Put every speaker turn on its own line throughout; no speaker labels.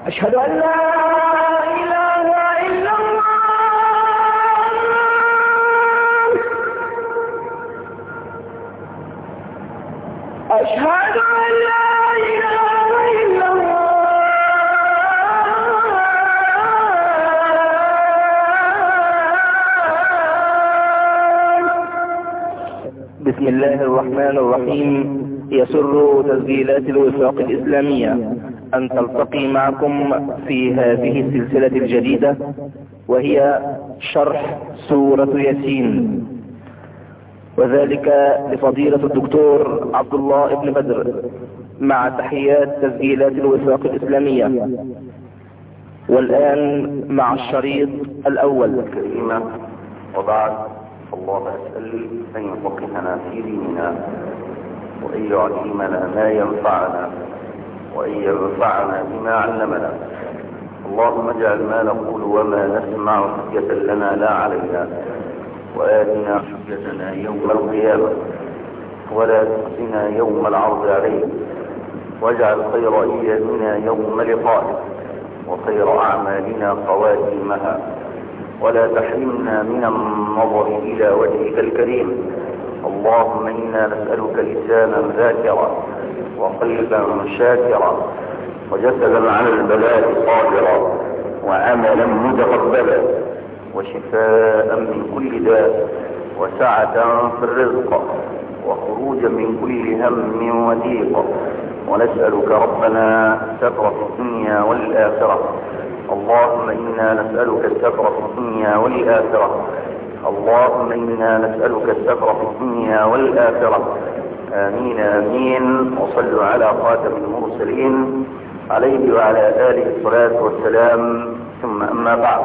أشهد أن لا إله إلا الله أشهد أن لا إله إلا الله
بسم الله الرحمن الرحيم يسر تسجيلات الوفاق الإسلامية أن تلتقي معكم في هذه السلسلة الجديدة وهي شرح سورة ياسين وذلك لفضيلة الدكتور عبد الله بن بدر مع تحيات تسجيلات الوفاق الإسلامية والآن مع الشريط الأول
الكريمة وبعد الله أسأل أن يفقهنا في ديننا وأن يعلمنا ما ينفعنا وأن ينفعنا بما علمنا اللهم اجعل ما نقول وما نسمع حجة لنا لا علينا وآتنا حجتنا يوم القيامة ولا تخزنا يوم العرض عليك واجعل خير أيامنا يوم لقائك وخير أعمالنا خواتيمها ولا تحرمنا من النظر إلى وجهك الكريم اللهم إنا نسألك لسانا ذاكرا وقلبا شاكرا وجسدا على البلاء صابرا وعملا متقبلا وشفاء من كل داء وسعة في الرزق وخروجا من كل هم وضيق ونسألك ربنا ستر في الدنيا والآخرة اللهم إنا نسألك الستر في الدنيا والآخرة اللهم إنا نسألك الستر في الدنيا والآخرة آمين آمين وصلوا على خاتم المرسلين عليه وعلى آله الصلاة والسلام ثم أما بعد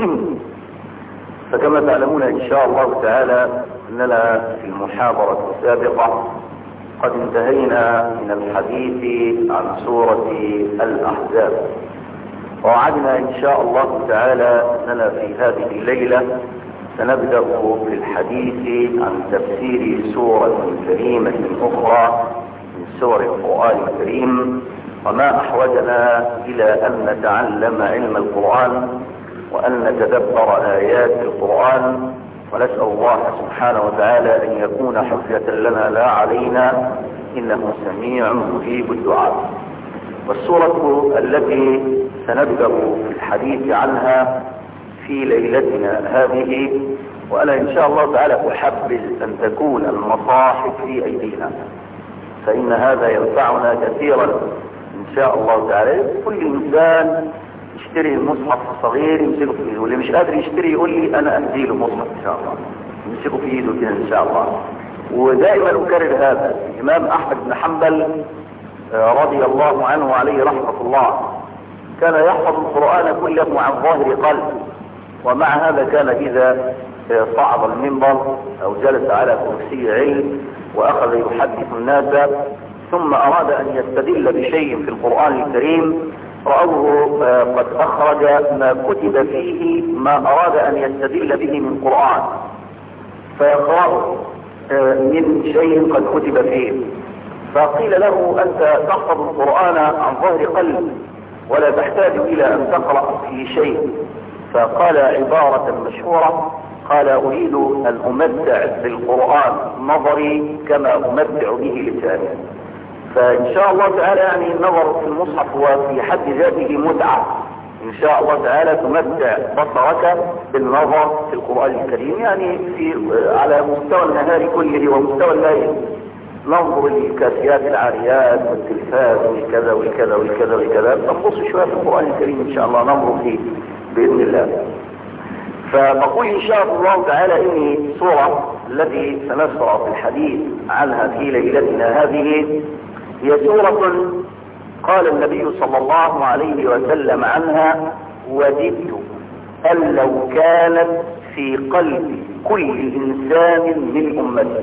فكما تعلمون إن شاء الله تعالى أننا في المحاضرة السابقة قد انتهينا من الحديث عن سورة الأحزاب ووعدنا إن شاء الله تعالى أننا في هذه الليلة سنبدأ في الحديث عن تفسير سورة كريمة أخرى من سور القرآن الكريم وما أحوجنا إلى أن نتعلم علم القرآن وأن نتدبر آيات القرآن ونسأل الله سبحانه وتعالى أن يكون حجة لنا لا علينا إنه سميع مجيب الدعاء والسورة التي سنبدأ في الحديث عنها في ليلتنا هذه وأنا إن شاء الله تعالى أحبذ أن تكون المصاحف في أيدينا فإن هذا ينفعنا كثيرا إن شاء الله تعالى كل إنسان يشتري المصحف الصغير يمسكه في ايده واللي مش قادر يشتري يقول لي انا اهدي له مصحف ان شاء الله يمسكه في ايده كده ان شاء الله ودائما اكرر هذا الامام احمد بن حنبل رضي الله عنه وعليه رحمه الله كان يحفظ القران كله عن ظاهر قلب ومع هذا كان اذا صعد المنبر او جلس على كرسي علم واخذ يحدث الناس ثم اراد ان يستدل بشيء في القران الكريم رأوه قد أخرج ما كتب فيه ما أراد أن يستدل به من قرآن فيقرأ من شيء قد كتب فيه فقيل له أنت تحفظ القرآن عن ظهر قلب ولا تحتاج إلى أن تقرأ في شيء فقال عبارة مشهورة قال أريد أن أمتع بالقرآن نظري كما أمتع به لساني فإن شاء الله تعالى يعني النظر في المصحف هو في حد ذاته متعة إن شاء الله تعالى تمتع بصرك بالنظر في القرآن الكريم يعني في على مستوى النهار كله ومستوى الليل ننظر للكاسيات العاريات والتلفاز والكذا والكذا والكذا والكذا نبص شوية في القرآن الكريم إن شاء الله ننظر فيه بإذن الله فبقول إن شاء الله تعالى إني سورة التي سنشرع في الحديث عنها في ليلتنا هذه هي سورة قال النبي صلى الله عليه وسلم عنها وددت أن لو كانت في قلب كل إنسان من أمتي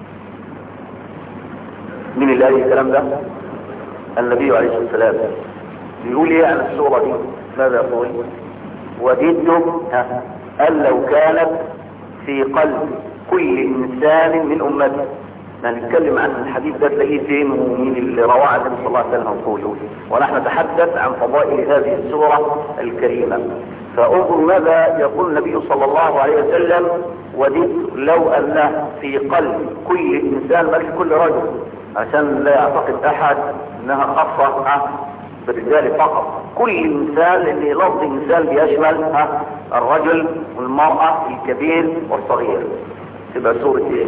من اللي قال الكلام ده النبي عليه الصلاة والسلام بيقول ايه عن السورة دي ماذا يقول وددت أن لو كانت في قلب كل إنسان من أمتي نتكلم عن الحديث ده تلاقيه فين ومين اللي رواه النبي صلى الله عليه وسلم قوله ونحن نتحدث عن فضائل هذه السورة الكريمة فانظر ماذا يقول النبي صلى الله عليه وسلم وددت لو أنه في قلب كل إنسان بل كل رجل عشان لا يعتقد أحد أنها خاصة بالرجال فقط كل انسان لان لفظ انسان بيشمل ها الرجل والمرأة الكبير والصغير تبقى سورة ايه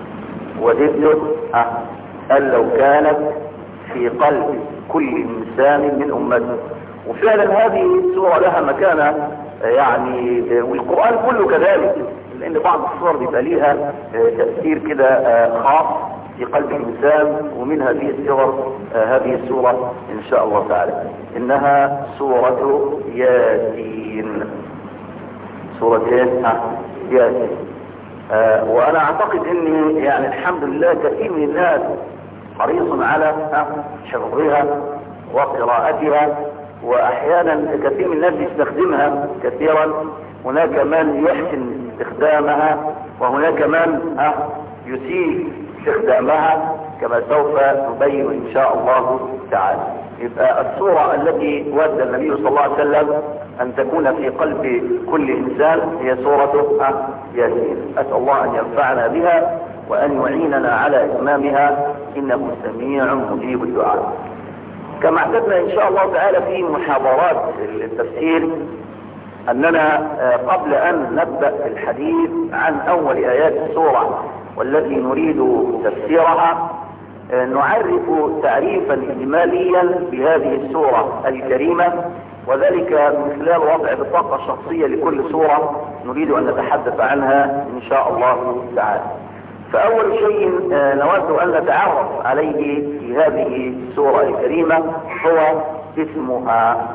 وددت ها قال لو كانت في قلب كل انسان من امته وفعلا هذه السورة لها مكانة يعني والقرآن كله كذلك لان بعض الصور بيبقى ليها تأثير كده خاص في قلب الإنسان ومن هذه السور آه هذه السورة إن شاء الله تعالى إنها سورة ياسين سورة ياسين آه وأنا أعتقد أن يعني الحمد لله كثير من الناس حريص على حفظها وقراءتها وأحيانا كثير من الناس يستخدمها كثيرا هناك من يحسن استخدامها وهناك من يسيء استخدامها كما سوف نبين ان شاء الله تعالى يبقى الصورة التي ود النبي صلى الله عليه وسلم ان تكون في قلب كل انسان هي صورة ياسين اسأل الله ان ينفعنا بها وان يعيننا على اتمامها انه سميع مجيب الدعاء كما اعتدنا ان شاء الله تعالى في محاضرات التفسير اننا قبل ان نبدأ الحديث عن اول ايات السورة والتي نريد تفسيرها نعرف تعريفا اجماليا بهذه السورة الكريمة وذلك من خلال وضع بطاقة شخصية لكل سورة نريد ان نتحدث عنها ان شاء الله تعالى فاول شيء نود ان نتعرف عليه في هذه السورة الكريمة هو اسمها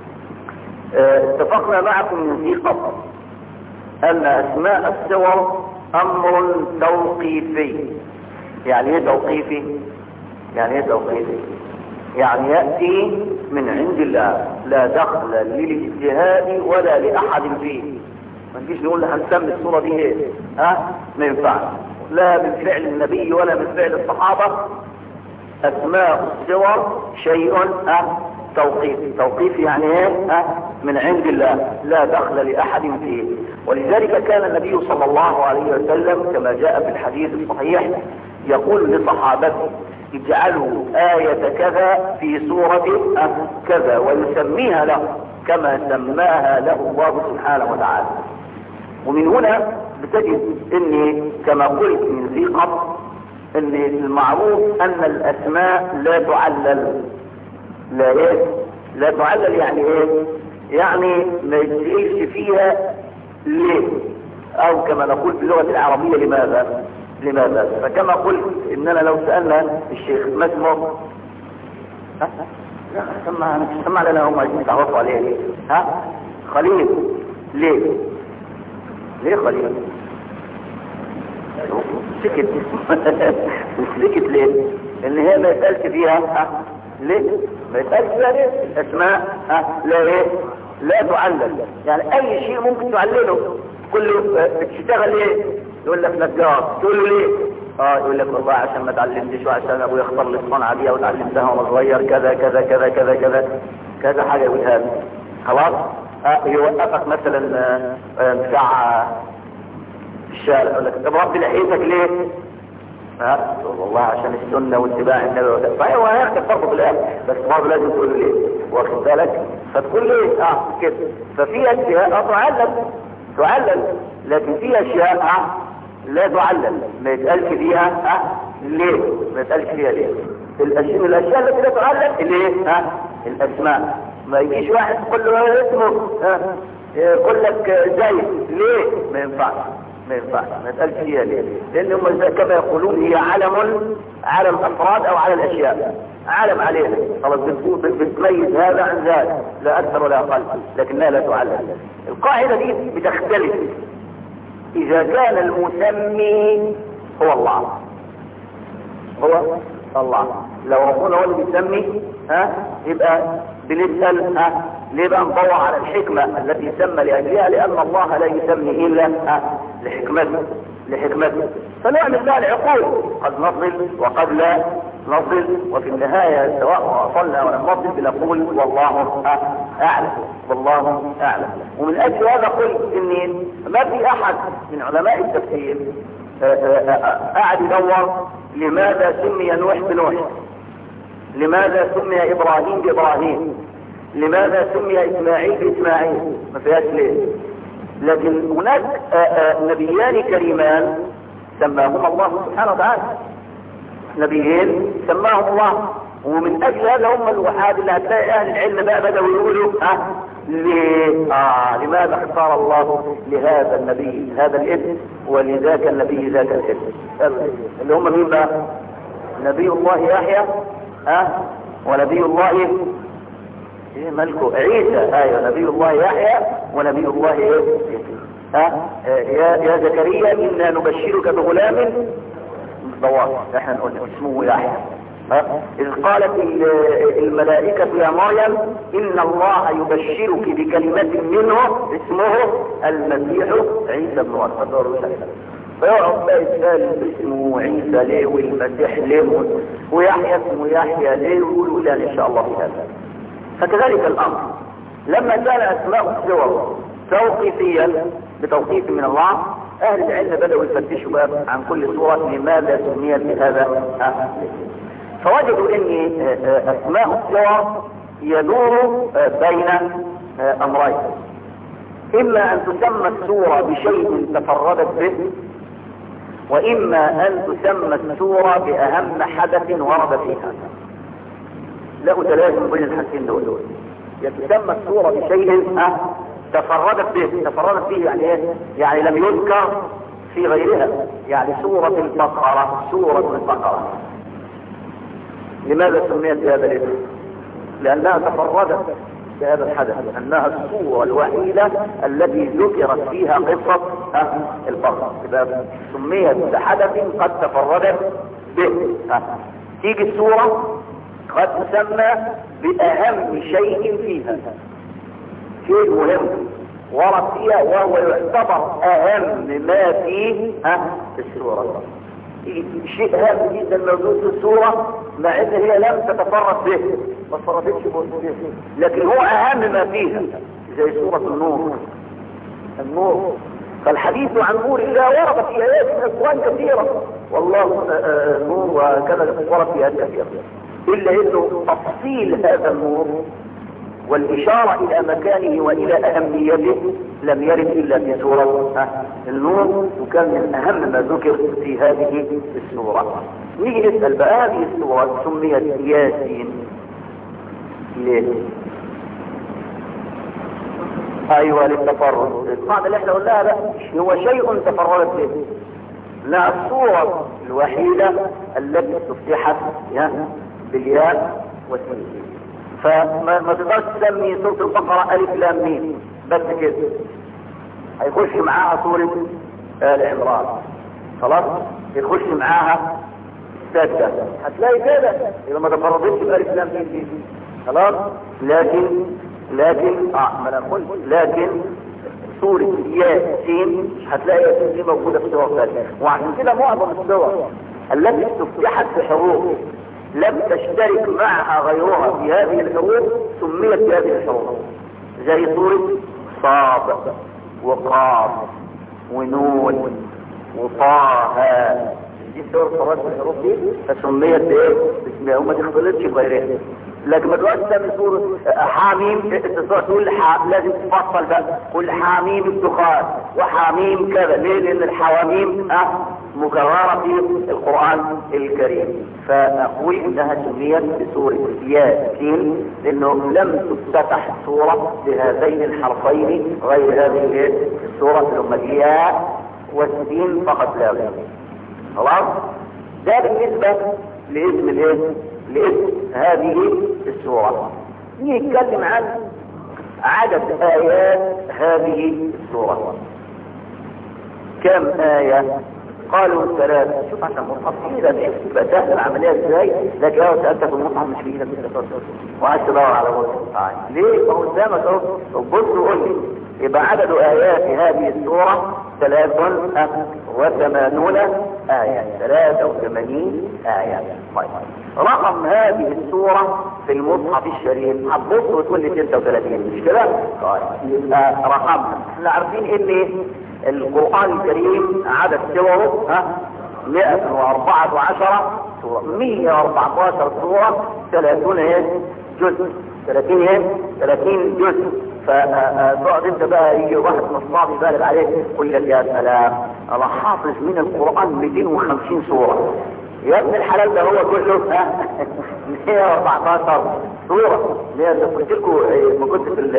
اتفقنا معكم من ذي قبل ان اسماء السور امر توقيفي يعني ايه توقيفي يعني ايه توقيفي يعني يأتي من عند الله لا دخل للاجتهاد ولا لأحد فيه ما نجيش نقول هنسمي الصورة دي ايه ها ما ينفعش لا من فعل النبي ولا من فعل الصحابة اسماء السور شيء ها توقيفي توقيفي يعني ايه ها من عند الله لا دخل لأحد فيه ولذلك كان النبي صلى الله عليه وسلم كما جاء في الحديث الصحيح يقول لصحابته اجعلوا آية كذا في سورة كذا ويسميها له كما سماها له الله سبحانه وتعالى ومن هنا بتجد ان كما قلت من ذي قبل ان المعروف ان الاسماء لا تعلل لا ايه لا تعلل يعني ايه يعني ما يتسئلش فيها ليه او كما نقول في اللغة العربية لماذا لماذا فكما قلت اننا لو سألنا الشيخ ما اسمه ها لا سمع سمع لنا هم عايزين يتعرفوا عليه ليه ها خليل ليه ليه خليل سكت سكت ليه ان هي ما يسألش فيها ها ليه ما يسألش فيها ليه الاسماء ها لا ايه لا تعلل يعني اي شيء ممكن تعلله كله بتشتغل ايه يقول لك نجار تقول له ليه اه يقول لك والله عشان ما اتعلمتش وعشان ابويا اختار لي الصنعه دي وتعلمتها وانا صغير كذا كذا كذا كذا كذا كذا حاجه يقولها لي خلاص آه يوقفك مثلا آه بتاع الشارع يقول لك طب ربي لحيتك ليه؟ ها والله عشان السنه واتباع النبي فهو هياخدك برضه في الاخر بس برضه لازم تقول له ليه واخد بالك فتقول ليه اه كده ففي اشياء تعلل تعلل لكن في اشياء اه لا تعلل ما يتقالش فيها اه ليه ما يتقالش فيها ليه الاشياء الاشياء التي لا تعلل ليه ها الاسماء ما يجيش واحد تقول له اسمه ها يقول لك زيد ليه ما ينفعش ما ينفعش ما يتقالش فيها ليه لان هم كما يقولون هي علم علم افراد او على الاشياء علم علينا خلاص بتميز هذا عن ذاك لا اكثر ولا اقل لكنها لا تعلم القاعده دي بتختلف اذا كان المسمي هو الله هو الله لو ربنا هو اللي بيسمي ها يبقى بنسال ها ليه بقى ندور على الحكمه التي سمى لاجلها لان الله لا يسمي الا ها لحكمته لحكمته فنعمل بقى العقول قد نصل وقد لا نصل وفي النهاية سواء وصلنا ولم نصل بنقول والله أعلم والله أعلم ومن أجل هذا قلت إن ما في أحد من علماء التفسير قاعد يدور لماذا سمي نوح بنوح لماذا سمي إبراهيم بإبراهيم لماذا سمي إسماعيل بإسماعيل ما فيهاش ليه لكن هناك نبيان كريمان سماهما الله سبحانه وتعالى نبيين سماهم الله ومن اجل هذا هم الوحاد اللي هتلاقي اهل العلم بقى بدأوا يقولوا اه ليه آه لماذا اختار الله لهذا النبي هذا الاسم ولذاك النبي ذاك الاسم اللي هم مين بقى نبي الله يحيى اه ونبي الله ايه ملكه عيسى ايوه نبي الله يحيى ونبي الله ايه ها يا يا زكريا انا نبشرك بغلام ضوار احنا نقول اسمه يحيى إذ قالت الملائكة يا مريم إن الله يبشرك بكلمة منه اسمه المسيح عيسى بن مريم فيقعد بقى يسأل اسمه عيسى ليه والمسيح ليه ويحيى اسمه يحيى ليه ويقولوا لا إن شاء الله في هذا فكذلك الأمر لما كان أسماء السور توقيفيا بتوقيف من الله أهل العلم بدأوا يفتشوا بقى عن كل سورة لماذا سميت بهذا فوجدوا ان اسماء السور يدور بين امرين اما ان تسمى السورة بشيء تفردت به واما ان تسمى السورة باهم حدث ورد فيها له تلازم بين الحاجتين دول يتسمى السورة بشيء تفردت به تفردت به يعني ايه يعني لم يذكر في غيرها يعني سورة البقرة سورة البقرة لماذا سميت بهذا الاسم لانها تفردت بهذا الحدث انها الصورة الوحيدة التي ذكرت فيها قصة البقرة إذا سميت بحدث قد تفردت به تيجي السورة قد تسمى بأهم شيء فيها شيء مهم ورد فيها وهو يعتبر أهم ما فيه السورة شيء هام جدا موجود في السورة مع ان هي لم تتفرد به ما تفردتش به لكن هو اهم ما فيها زي سورة النور النور فالحديث عن نور الله ورد في ايات من القرآن كثيرة والله نور وكذا ورد في ايات كثيرة الا انه تفصيل هذا النور والإشارة إلى مكانه وإلى أهميته لم يرد إلا في سورة النور وكان من أهم ما ذكر في هذه السورة نيجي نسأل بقى هذه السورة سميت ياسين ليه؟ أيوة للتفرد القاعدة اللي احنا قلناها ده هو شيء تفردت به لا الصورة الوحيدة التي استفتحت بالياء والسين فما ما تقدرش تسمي سورة البقرة ألف لام ميم بس كده هيخش معاها سورة آل عمران خلاص يخش معاها السادسة هتلاقي كده إذا ما تفرضتش بألف لام ميم دي خلاص لكن لكن اه ما انا قلت لكن سورة ياسين هتلاقي ياسين دي موجودة في سورة ثانية وعشان كده معظم السور التي استفتحت بحروف لم تشترك معها غيرها في هذه الحروف سميت بهذه الحروف زي سورة صاد وقاف ونون وطه دي سورة صورات الحروف دي فسميت بايه؟ باسمها وما تختلطش بغيرها لكن ما تقعدش تعمل سورة حاميم تقول لازم تفصل بقى قول حاميم الدخان وحاميم كذا ليه؟ لأن الحواميم أه مكررة في القرآن الكريم فأقول إنها سميت بسورة ياسين لأنه لم تفتتح سورة بهذين الحرفين غير هذه السورة اللي هم الياء والسين فقط لا غير خلاص ده بالنسبة لاسم الايه لاسم هذه السورة نتكلم عن عدد آيات هذه السورة كم آية قالوا ثلاثة شوف عشان مصحف كده تبقى سهل العملية ازاي لكن لو سألت في المصحف مش في ايدك وعايز تدور على مصحف ليه ما هو قدامك اهو بص وقول لي يبقى عدد آيات هذه السورة ثلاث وثمانون آية ثلاثة وثمانين آية طيب رقم هذه السورة في المصحف الشريف هتبص وتقول لي 36 مش كده؟ طيب يبقى رقمها احنا عارفين ان القرآن الكريم عدد سوره ها 114 سورة 114 سورة 30 ايه جزء 30 ايه 30 جزء فتقعد انت بقى يجي واحد نصاب يبالغ عليك يقول لك يا سلام انا حافظ من القرآن 250 سورة يا ابن الحلال ده هو كله ها 114 سورة اللي قلت لكم ما كنت في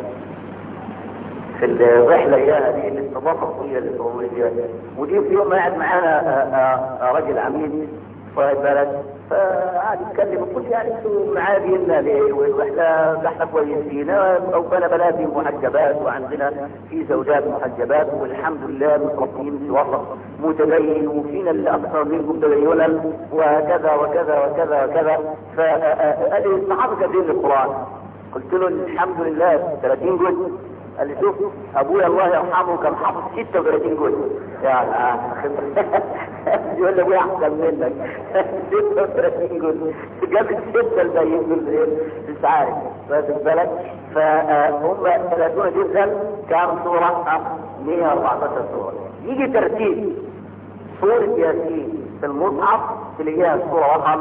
في الرحلة يا دي الاستضافة الطويلة الأولية ودي في يوم قاعد معانا راجل عميد صاحب بلد فقعد يتكلم وقلت يعني انتوا معادينا ليه واحنا ده احنا كويسين ربنا بلادي محجبات وعندنا في زوجات محجبات والحمد لله متربيين في وسط متدين وفينا اللي اكثر منكم تدينا وكذا وكذا وكذا وكذا فقال لي الصحابه كاتبين القران قلت له الحمد لله 30 جزء قال لي شوف ابويا الله يرحمه كان حافظ 36 جزء يعني يقول لي ابويا احسن منك 36 جزء جاب السته الباقيين مش عارف واخد بالك فهم 30 جزءا كام سوره 114 سوره يجي ترتيب سوره ياسين في المصحف تلاقيها السوره رقم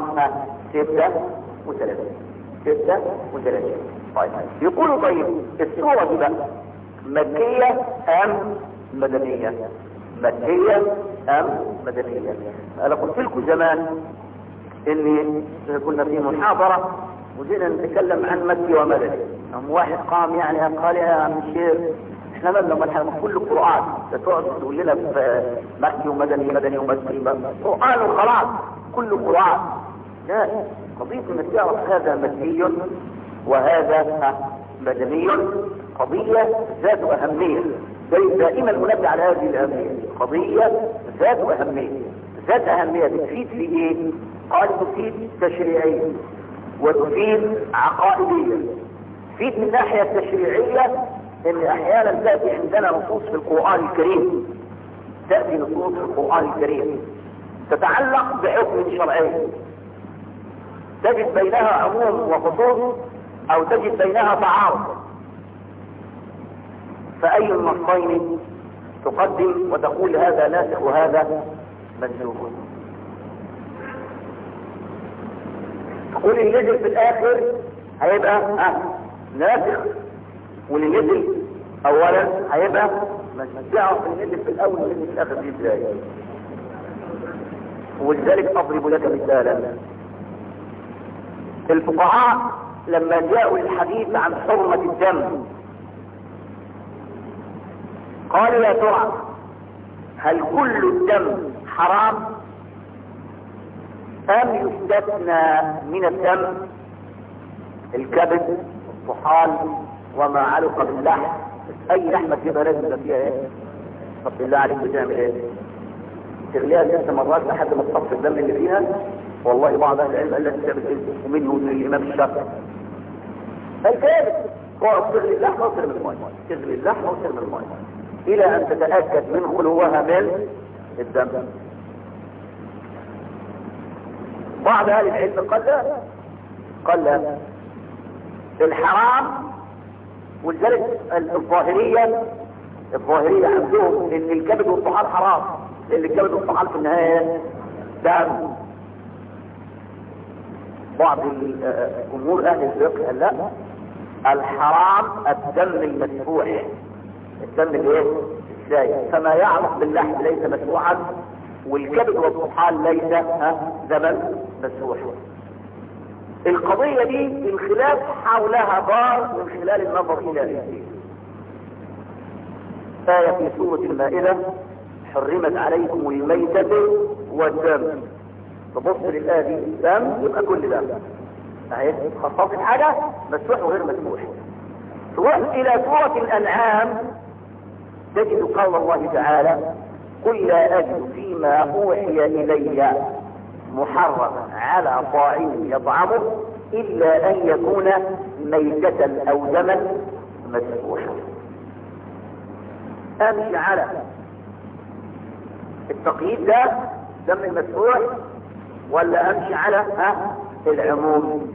36 36 طيب يقولوا طيب السوره دي بقى مكية أم مدنية مكية أم مدنية أنا قلت لكم زمان إني كنا في محاضرة وجينا نتكلم عن مكي ومدني أم واحد قام يعني قال يا عم الشيخ احنا ما لما كل قرآن تقعد تقول لنا في مكي ومدني مدني ومكي قرآن وخلاص كل قرآن لا قضية انك تعرف هذا مكي وهذا مدني قضية ذات أهمية دائما منبه على هذه الأهمية قضية ذات أهمية ذات أهمية بتفيد في إيه؟ قال تفيد تشريعية وتفيد عقائدية تفيد من الناحية التشريعية ان احيانا تأتي عندنا نصوص في القرآن الكريم تأتي نصوص في القرآن الكريم تتعلق بحكم شرعي تجد بينها عموم وخصوص او تجد بينها تعارض فأي النصين تقدم وتقول هذا ناسخ وهذا منسوخ تقول اللي نزل في الآخر هيبقى آه ناسخ واللي نزل أولا هيبقى تعرف اللي نزل في الأول واللي نزل في الآخر دي ازاي ولذلك أضرب لك مثالا الفقهاء لما جاءوا الحديث عن حرمة الدم قالوا يا ترى هل كل الدم حرام ام يستثنى من الدم الكبد الطحال وما علق باللحم اي لحمة تبقى لازم فيها ايه طب بالله عليك بتعمل ايه تغليها ست مرات لحد ما تصفي الدم اللي فيها والله بعض اهل العلم قال لك تعمل ايه ومنه الامام الشافعي الكبد تقعد تغلي اللحمه وترمي الماء تغلي اللحمه وترمي الماء الى ان تتأكد من خلوها من الدم بعض اهل العلم قال لا قال لا الحرام ولذلك الظاهرية الظاهرية عندهم ان الكبد والطحال حرام لان الكبد والطحال في النهاية دم بعض جمهور اهل الفقه قال لا الحرام الدم المسفوح الدم الايه السايل فما يعلق باللحم ليس مسفوحا والكبد والطحال ليس دما مسفوح القضية دي الخلاف حولها دار من خلال النظر الى الاثنين آية في سورة المائدة حرمت عليكم الميتة والدم تبص للآية دي دم يبقى كل دم اهي خصصت حاجة مسفوح وغير مسفوح تروح الى سورة الانعام تجد قول الله تعالى قل لا اجد فيما اوحي الي محرما على طاعم يطعمه الا ان يكون ميتة او دما مسفوحا امشي على التقييد ده دم المدفوع ولا امشي على ها العموم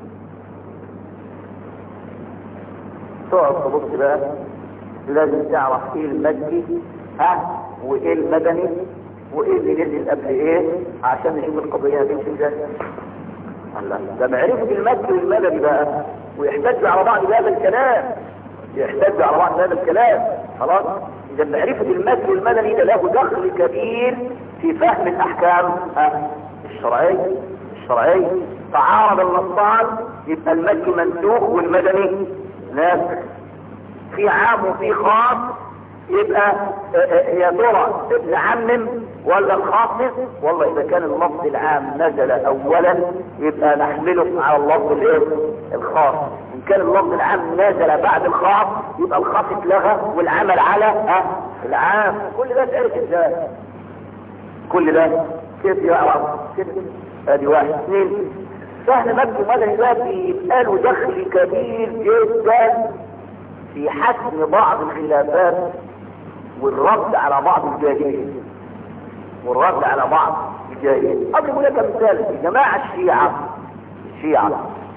تقعد تبص بقى لازم تعرف ايه المكي ها وايه المدني وايه اللي نزل قبل ايه عشان نشوف القضيه هتمشي ازاي الله ده معرفه المكي والمدني بقى ويحتج على بعض بهذا الكلام يحتج على بعض هذا الكلام خلاص اذا معرفه المكي والمدني ده له دخل كبير في فهم الاحكام ها الشرعيه الشرعيه تعارض النصان يبقى المكي منسوخ والمدني ناسخ في عام وفي خاص يبقى يا ترى نعمم ولا نخصص والله اذا كان اللفظ العام نزل اولا يبقى نحمله على اللفظ الايه الخاص ان كان اللفظ العام نزل بعد الخاص يبقى الخاص اتلغى والعمل على ها العام كل ده تعرف ازاي كل ده كيف يعرف كيف ادي واحد اثنين فهم مكي مدني ده بيبقى له دخل كبير جدا في حسم بعض الخلافات والرد على بعض الجاهلين والرد على بعض الجاهلين اضرب لك مثال جماعة الشيعة الشيعة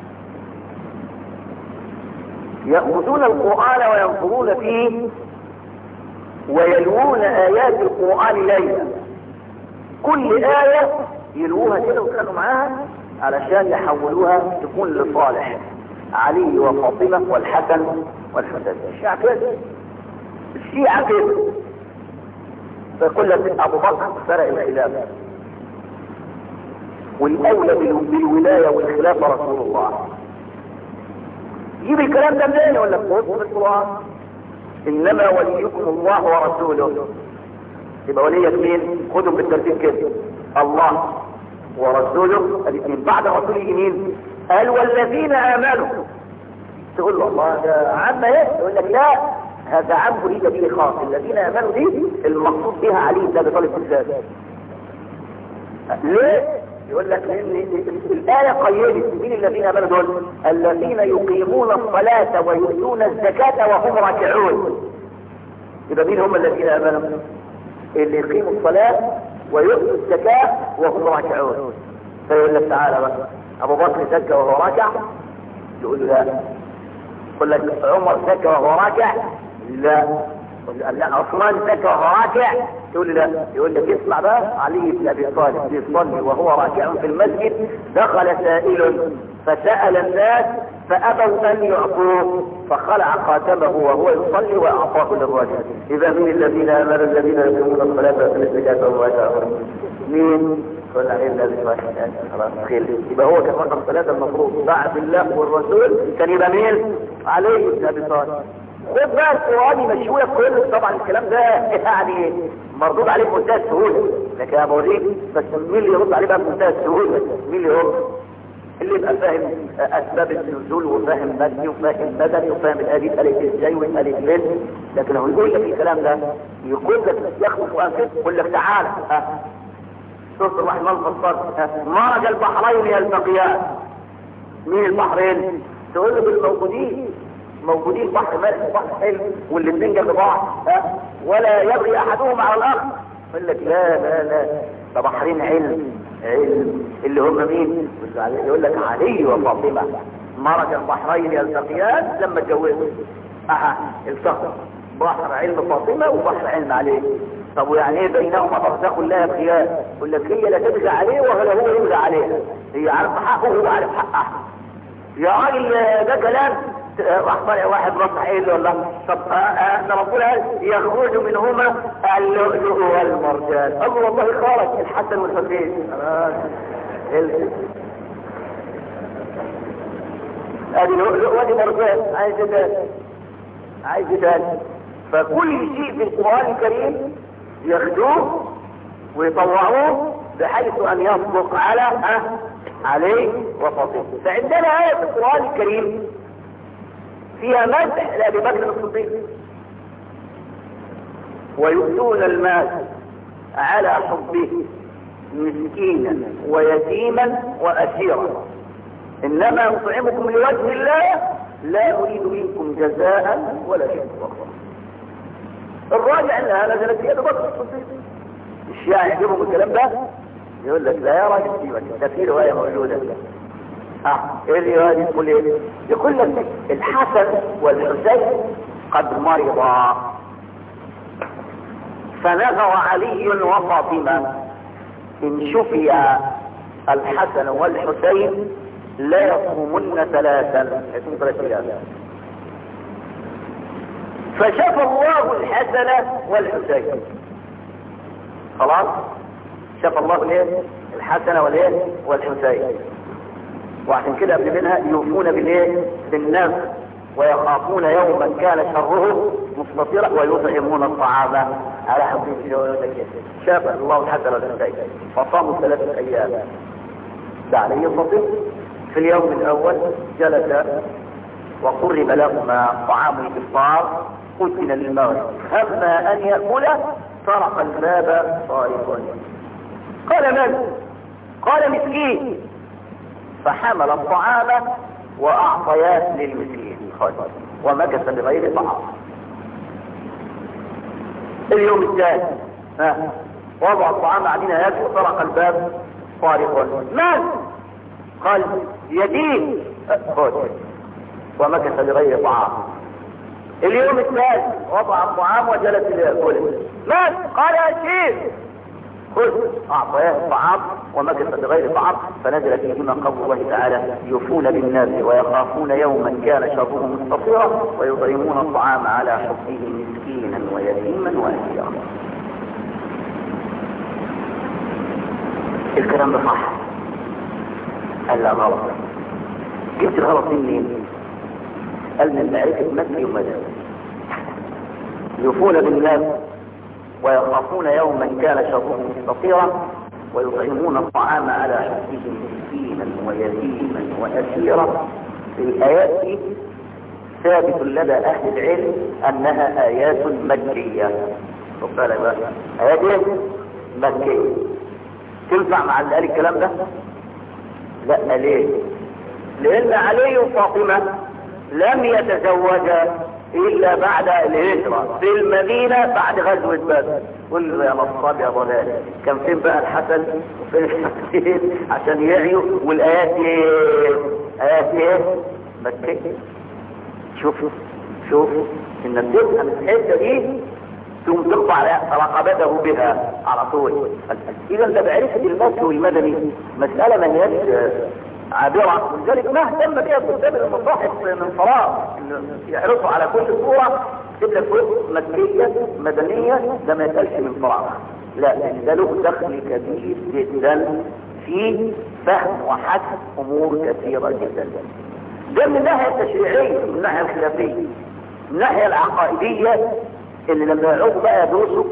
يأخذون القرآن وينظرون فيه ويلوون آيات القرآن ليلا كل آية يلوها كده وكانوا معاها علشان يحولوها تكون لصالح علي وفاطمة والحسن والحسين الشيعة كده الشيعة كده فيقول لك ابو بكر فرق الخلافة والاولى بالولاية والخلافة رسول الله يجيب الكلام ده منين ولا في القرآن انما وليكم الله ورسوله يبقى وليك مين خدوا بالترتيب كده الله ورسوله الاثنين بعد رسوله مين قال والذين امنوا تقول له الله ده عم ايه يقول لك لا هذا عم اريد به خاص الذين امنوا دي المقصود بها علي بن ابي طالب بالذات ليه يقول لك لان الايه قيدت مين الذين امنوا دول الذين يقيمون الصلاه ويؤتون الزكاه وهم راكعون يبقى مين هم الذين امنوا اللي يقيموا الصلاه ويؤتوا الزكاه وهم راكعون فيقول لك تعالى بقى ابو بكر زكى وهو راكع يقول له لا يقول لك عمر زكى وهو راكع لا لا عثمان زكى وهو راكع تقول لا يقول لك اسمع بقى علي بن ابي طالب يصلي وهو راكع في المسجد دخل سائل فسأل الناس فأبوا أن يعطوه فخلع خاتمه وهو يصلي وأعطاه للرجل إذا من الذين آمنوا الذين يقيمون الصلاة ويؤتون الزكاة وهم راكعون مين؟ قل إلا بالله خلاص خير يبقى هو كان رقم ثلاثة المفروض بعد الله والرسول كان يبقى مين؟ علي بن أبي طالب خد بقى القرآن يمشوا لك كل طبعا الكلام ده يعني مردود عليه بمنتهى السهولة لكن انا بوريك بس مين اللي يرد عليه بقى بمنتهى السهولة مين اللي يرد اللي يبقى فاهم اسباب النزول وفاهم مكي وفاهم بدني وفاهم الآية اتقالت ازاي واتقالت ليه لكن هو يقول لك الكلام ده يقول لك ياخد القرآن كده يقول لك تعالى ها سورة الرحمن الخطاب مرج البحرين يلتقيان مين البحرين تقول له بالموجودين موجودين بحر مالح وبحر حلو والاثنين جنب بعض ها ولا يبغي احدهم على الاخر يقول لك لا لا لا ده بحرين علم علم اللي هم مين يقول لك علي وفاطمه مرج البحرين يلتقيان لما اتجوزوا اها التقوا بحر علم فاطمه وبحر علم علي طب ويعني ايه بينهما برزخ لا يبغيان يقول لك هي لا تبغي عليه ولا هو يبغي عليها هي عارفه حقه وهو عارف حقها يا راجل ده كلام راح طالع واحد راح قايل له والله طب ده ربنا قال يخرج منهما اللؤلؤ والمرجان قال له والله خرج الحسن والحسين ادي لؤلؤ وادي مرجان عايز تاني عايز تاني فكل شيء في القران الكريم ياخدوه ويطوعوه بحيث ان يصدق على أه عليه وفاطمه فعندنا آية في القرآن الكريم فيها مدح لأبي بكر الصديق ويؤتون المال على حبه مسكينا ويتيما وأسيرا إنما نطعمكم لوجه الله لا أريد منكم جزاء ولا شكرا الراجع أنها نزلت في أبي بكر الصديق الشيعة يعجبهم الكلام ده يقول لك لا يا راجل دي ده في رواية موجودة اه ايه الرواية دي تقول ايه يقول لك الحسن والحسين قد مرضا فنزع علي وفاطمة ان شفي الحسن والحسين لا يصومن ثلاثا يصوم ثلاث ايام فشفى الله الحسن والحسين خلاص شفى الله الايه الحسن والايه والحسين وعشان كده قبل منها يوفون بالايه بالنفس ويخافون يوما كان شره مستطيرا ويطعمون الطعام على حبه شاف الله الحسن والحسين فصاموا ثلاثة ايام ده عليه الفضل في اليوم الاول جلس وقرب لهما طعام الافطار قتل للمغرب اما ان ياكل طرق الباب طارق قال من قال مسكين فحمل الطعام واعطياه للمسكين خالد ومكث بغير طعام اليوم الثاني ها وضع الطعام بعدين ياكل طرق الباب طارق من قال يدين خذ ومكث بغير طعام اليوم الثالث وضع الطعام وجلس ليأكله من قال يا شيخ خذ اعطياه الطعام ومكث بغير طعام فنزل فيهما قول الله تعالى يوفون بالناس ويخافون يوما كان شره مستطيرا ويطعمون الطعام على حبه مسكينا ويتيما واسيرا الكلام ده صح قال لا غلط جبت الغلط منين قال من معرفة مكي ومدى يوفون بالناس ويخافون يوما كان شره مستطيرا ويطعمون الطعام على حبه مسكينا ويتيما واسيرا الايات دي ثابت لدى اهل العلم انها ايات مكيه خد بالك بقى ايات ايه مكيه تنفع مع اللي قال الكلام ده لا ليه لان علي وفاطمه لم يتزوجا الا بعد الهجرة في المدينة بعد غزوة بدر كل يا نصاب يا ضلال كان فين بقى الحسن وفين الحسين عشان يعيوا والايات ايه ايات ايه مكية شوف شوف انك تفهم الحته دي ثم تقطع رقبته بها على طول اذا ده بعرفة المكي والمدني مسألة ما هياش عابرة ولذلك ما اهتم بها كتاب المصاحف من فراغ يحرصوا على كل صورة تبقى كتب مكية مدنية ده ما يتقالش من فراغ لا لان ده له دخل كبير جدا في فهم وحسم امور كثيرة جدا ده من الناحية التشريعية من الناحية الخلافية من الناحية العقائدية اللي لما يعود بقى يدرسوا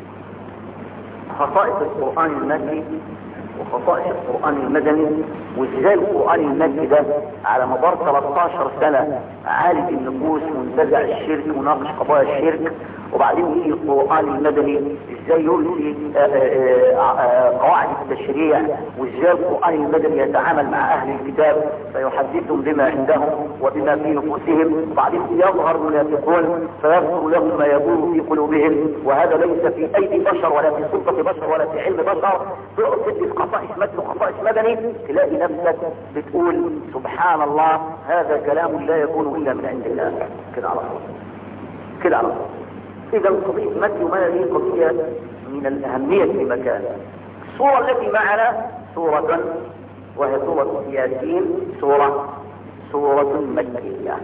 خصائص القرآن المكي وخصائص القرآن المدني وازاي القرآن المكي ده على مدار 13 سنة عالج النفوس وانتزع الشرك وناقش قضايا الشرك وبعدين يجي القرآن المدني ازاي يرسي قواعد التشريع وازاي القرآن المدني يتعامل مع اهل الكتاب فيحدثهم بما عندهم وبما في نفوسهم وبعدين يظهر المنافقون فيظهر لهم ما يدور في قلوبهم وهذا ليس في ايدي بشر ولا في سلطة بشر ولا في علم بشر تقعد تدي خصائص متن وخصائص مدني تلاقي نفسك بتقول سبحان الله هذا كلام لا يكون الا من عند الله كده على طول كده على طول اذا قضيه متن ومدني قضيه من الاهميه في مكان الصوره التي معنا سوره وهي سوره ياسين سوره سوره مكيه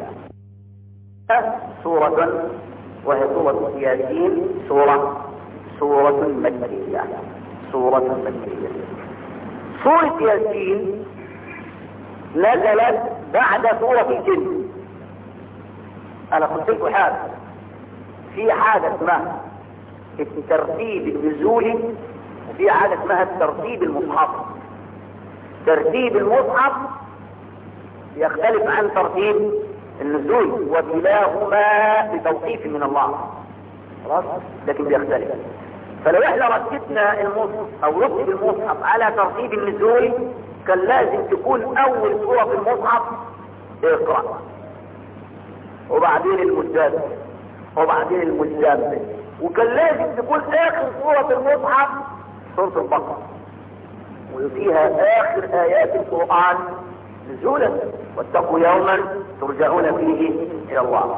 سوره وهي سوره ياسين سوره سوره مكيه سوره مكيه سورة ياسين نزلت بعد سورة الجن انا قلت لكم حاجة في حاجة اسمها الترتيب النزولي وفي حاجة اسمها الترتيب المصحف ترتيب المصحف يختلف عن ترتيب النزول وكلاهما بتوقيف من الله خلاص لكن بيختلف فلو احنا رتبنا المصحف او رتب المصحف على ترتيب النزول كان لازم تكون اول سورة في المصحف اقرأ وبعدين المدد وبعدين المزمل وكان لازم تكون اخر سورة في المصحف سورة البقرة وفيها آخر آيات القرآن نزولا واتقوا يوما ترجعون فيه إلى الله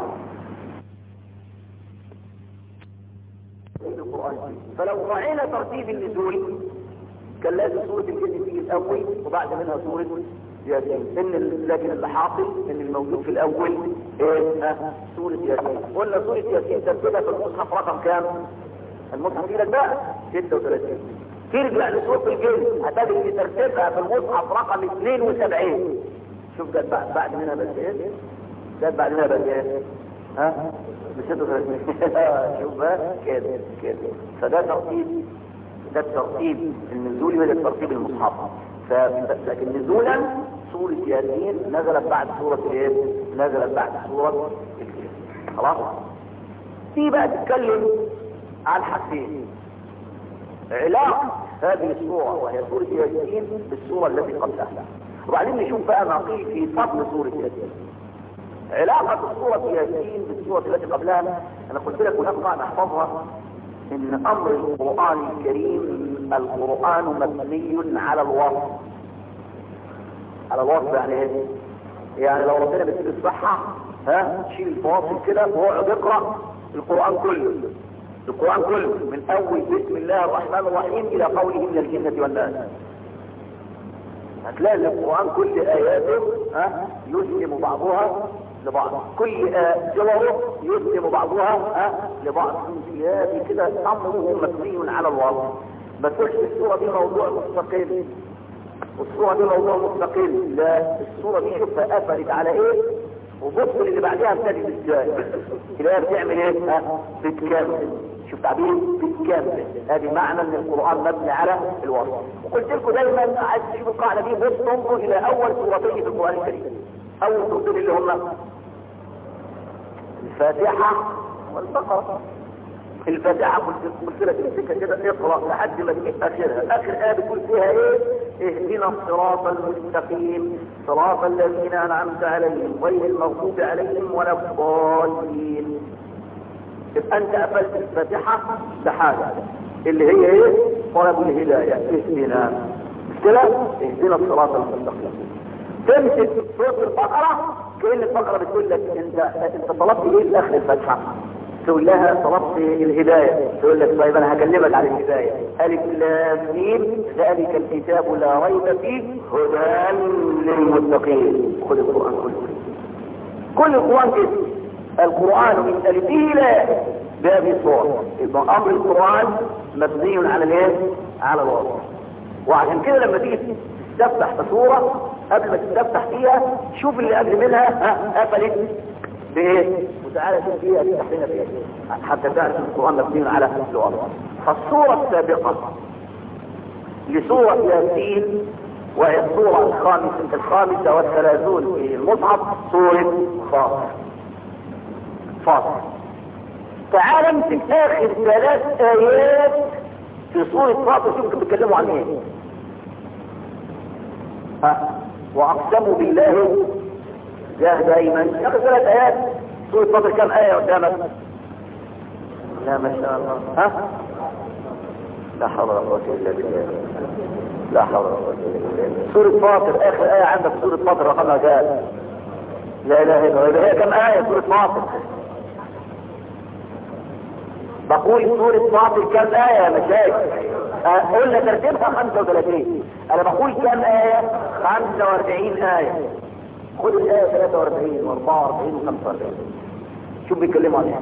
فلو راعينا ترتيب النزول كان لازم سورة الجن تيجي الأول وبعد منها سورة ياسين إن لكن اللي حاصل إن الموجود في الأول إيه ها سورة ياسين قلنا سورة ياسين ترتيبها في المصحف رقم كام؟ المصحف فيه لك بقى 36 ترجع لسورة الجن هتجد ان ترتيبها في المصحف رقم 72 شوف جت بعد, بعد منها بس ايه؟ جت بعد منها بس ايه؟ ها؟ ب 36 شوف بقى كده كده فده ترتيب ده الترتيب النزولي وده الترتيب المصحف ف... لكن نزولا سورة ياسين نزلت بعد سورة ايه؟ نزلت بعد سورة الجن خلاص؟ في بقى تتكلم عن حاجتين علاقة هذه السورة وهي سورة ياسين بالسورة التي قبلها وبعدين نشوف بقى ما قيل في فضل سورة ياسين علاقة سورة ياسين بالسورة التي قبلها أنا قلت لك هناك قاعدة احفظها إن أمر القرآن الكريم القرآن مبني على الوصف على الوصف يعني ايه؟ يعني لو ربنا بيسيب الصحة ها شيل الفواصل كده واقعد اقرأ القرآن كله القرآن كله من أول بسم الله الرحمن الرحيم إلى قوله من الجنة والناس هتلاقي القرآن كل آياته ها يسلم بعضها لبعض كل آه جواره يسلم بعضها ها لبعض هذه كده أمره مبني على الوضع ما تقولش السورة دي موضوع مستقل والسورة دي موضوع مستقل لا السورة دي شوفها قفلت على ايه وبص اللي بعدها ابتدت ازاي تلاقيها بتعمل ايه ها بتكمل شوف تعبير بتكمل هذه معنى ان القرآن مبني على الوصف وقلت لكم دايما عايز تشوفوا القاعدة دي بص انظر الى اول سورتين في القرآن الكريم اول سورتين اللي هم الفاتحة والبقرة الفاتحة قلت لك امسكها كده اقرأ لحد ما تجيب اخرها اخر آية بتقول فيها ايه اهدنا الصراط المستقيم صراط الذين انعمت عليهم غير المغضوب عليهم ولا الضالين يبقى انت قفلت الفاتحة بحاجة اللي هي ايه طلب الهداية اهدنا كده اهدنا الصراط المستقيم تمسك سورة البقرة كأن البقرة بتقول لك انت انت طلبت ايه في اخر الفاتحة تقول لها طلبت الهداية تقول لك طيب انا هكلمك عن الهداية الف لام ميم ذلك الكتاب لا ريب فيه هدى للمتقين خذ القرآن كله كل القرآن كده القرآن من ألفه إلى بهذه الصور يبقى أمر القرآن مبني على الايه؟ على الوضع وعشان كده لما تيجي تفتح في صورة قبل ما تفتح فيها شوف اللي قبل منها ها قفلت بايه؟ وتعالى شوف فيها تفتح لنا فيها حتى تعرف ان القرآن مبني على الوضع فالصورة السابقة لسورة ياسين وهي الصورة الخامسة الخامسة والثلاثون في المصحف سورة فاطر فاطر تعال امسك اخر ثلاث ايات في سورة فاطر شوف بيتكلموا عن ايه ها واقسموا بالله جاهد ايمن اخر ثلاث ايات سورة فاطر كم ايه قدامك لا ما شاء الله ها لا حول ولا قوة الا بالله لا حول ولا قوة الا بالله سورة فاطر اخر ايه عندك سورة فاطر رقمها كام لا اله الا الله هي كم ايه سورة فاطر بقول سورة فاطر كم آية يا مشايخ قلنا ترتيبها 35 انا بقول كم آية 45 آية خد الآية 43 و44 و45 شوف بيتكلموا عن ايه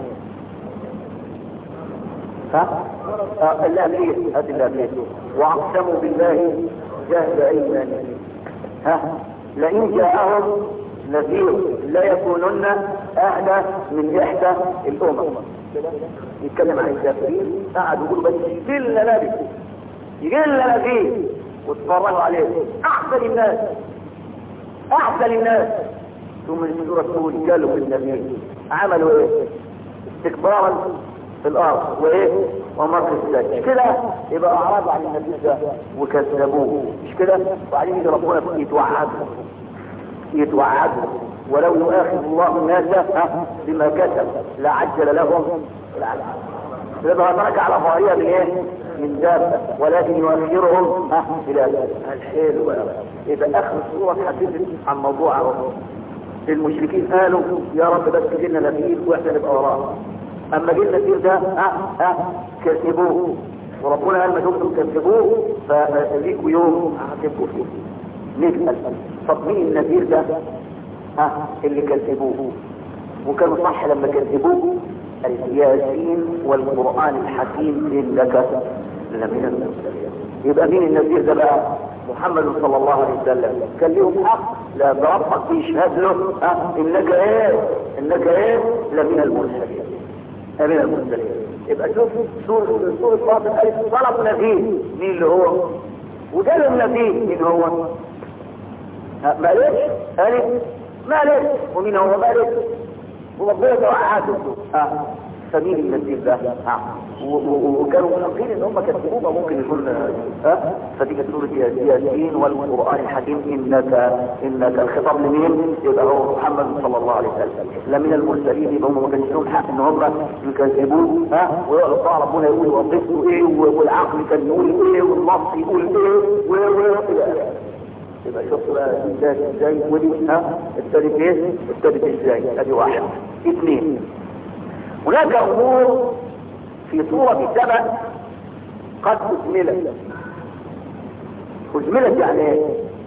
ها آه الأمير هذه الأمير واقسموا بالله جهد أيمانهم ها لئن جاءهم نذير لا يكونن أهدى من إحدى الأمم يتكلم عن الكافرين قعدوا يقولوا بس يجي لنا نبي يجي لنا نبي واتفرجوا عليه احسن الناس احسن الناس ثم من سورة هود قالوا بالنبي عملوا ايه استكبارا في الارض وايه ومكر السجن مش كده يبقى اعرضوا عن النبي ده وكذبوه مش كده وبعدين يجي ربنا يتوعدوا يتوعدوا ولو يؤاخذ الله الناس بما كسب لعجل لهم العذاب يبقى ترك على ظاهرها بالايه من دابة ولكن يؤخرهم ها إلى الحيل إذا آخر السورة تحدثت عن موضوع الرسول المشركين قالوا يا رب بس جينا نبيل واحنا نبقى وراه اما جينا النبيل ده ها ها كذبوه وربنا قال ما دمتم كذبوه فليكوا يوم هتبقوا فيه نسأل طب مين النذير ده ها اللي كذبوه وكانوا صح لما كذبوه الياسين والقرآن الحكيم إنك لمن المرسلين يبقى مين النذير ده بقى محمد صلى الله عليه وسلم كان لهم حق لا بربك بيشهد له ها انك ايه انك ايه لمن المرسلين لمن المرسلين يبقى شوف سورة سورة فاطمة قالت طلب نذير مين اللي هو وجاله النذير مين هو ها، ما ليش قالت ما ليش ومين هو ما ليش وربنا توعاته اه فمين النذير ده اه و- و- وكانوا منافقين ان هم كذبوه ممكن يكون اه فدي كانت سوره ياسين والقران الحكيم انك انك الخطاب لمين يبقى هو محمد صلى الله عليه وسلم لا من المرسلين يبقى هم ما كانش لهم حق ان هم يكذبوه ها ويقعد ربنا يقول وظيفته ايه والعقل كان يقول ايه والنص يقول ايه و و إلى آخره. يبقى شوف بقى ازاي ازاي ودي ها ابتدت ايه ابتدت ازاي ادي واحد اثنين هناك امور في صورة سبع قد اجملت اجملت يعني ايه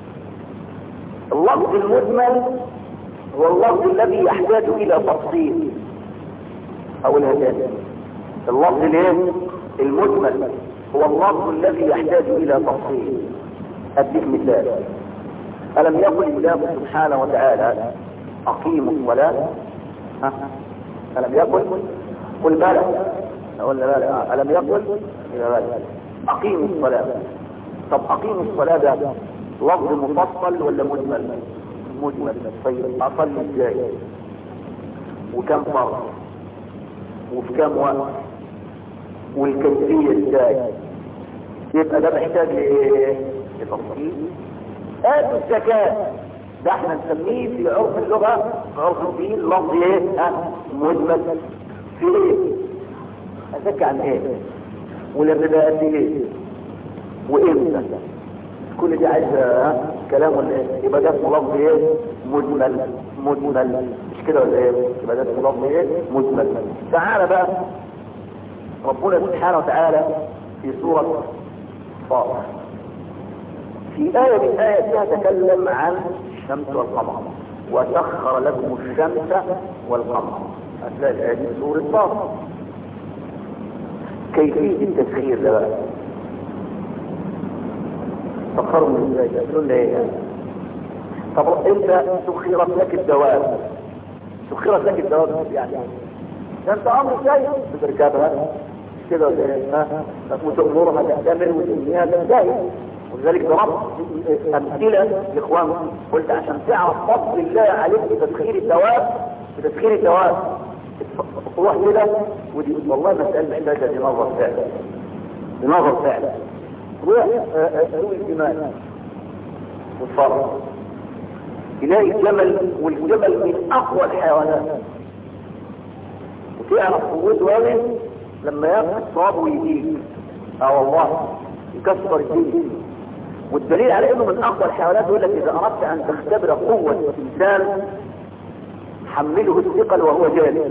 اللفظ المجمل هو اللفظ الذي يحتاج الى تفصيل او الهدايا اللفظ الايه المجمل هو اللفظ الذي يحتاج الى تفصيل اديك مثال ألم يقل الله سبحانه وتعالى أقيموا الصلاة ها؟ ألم يقل قل بلى ولا بلى ألم يقل إلى بلى أقيموا الصلاة طب أقيموا الصلاة ده لفظ مفصل ولا مجمل مجمل طيب أصلي إزاي وكم فرض وفي كم وقت والكيفية إزاي يبقى ده محتاج لإيه؟ لتفصيل آتوا الزكاة ده احنا نسميه في عرف اللغة عرف الدين لفظ ايه ها مجمل في ايه ازكى عن ايه والابتداء قد ايه وامتى كل دي عايز ها كلام ولا ايه يبقى ده اسمه لفظ ايه مجمل مجمل مش كده ولا ايه يبقى ده اسمه لفظ ايه مجمل تعالى بقى ربنا سبحانه وتعالى في سورة فاطر في آية من آية فيها تكلم عن الشمس والقمر وسخر لكم الشمس والقمر هتلاقي الآية دي سورة فاطر كيفية التسخير ده بقى سخروا من ازاي تقولون لي ايه طب انت سخرت لك الدواب سخرت لك الدواب يعني ده انت امر جاي بتركبها كده ولا ايه ها وتأمرها تعتمر وتنهيها تنتهي ولذلك ضربت امثله لاخوانكم قلت عشان تعرف فضل الله عليك بتسخير الدواب بتسخير الدواب روح كده ودي والله مسألة محتاجة لنظر فعلا لنظر فعلا روح روح الجمال والفرس تلاقي الجمل والجمل من اقوى الحيوانات وتعرف قوته قوي لما ياخد صواب ويجيك اه والله يكسر الدنيا والدليل على انه من اقوى الحيوانات يقول لك اذا اردت ان تختبر قوة انسان حمله الثقل وهو جالس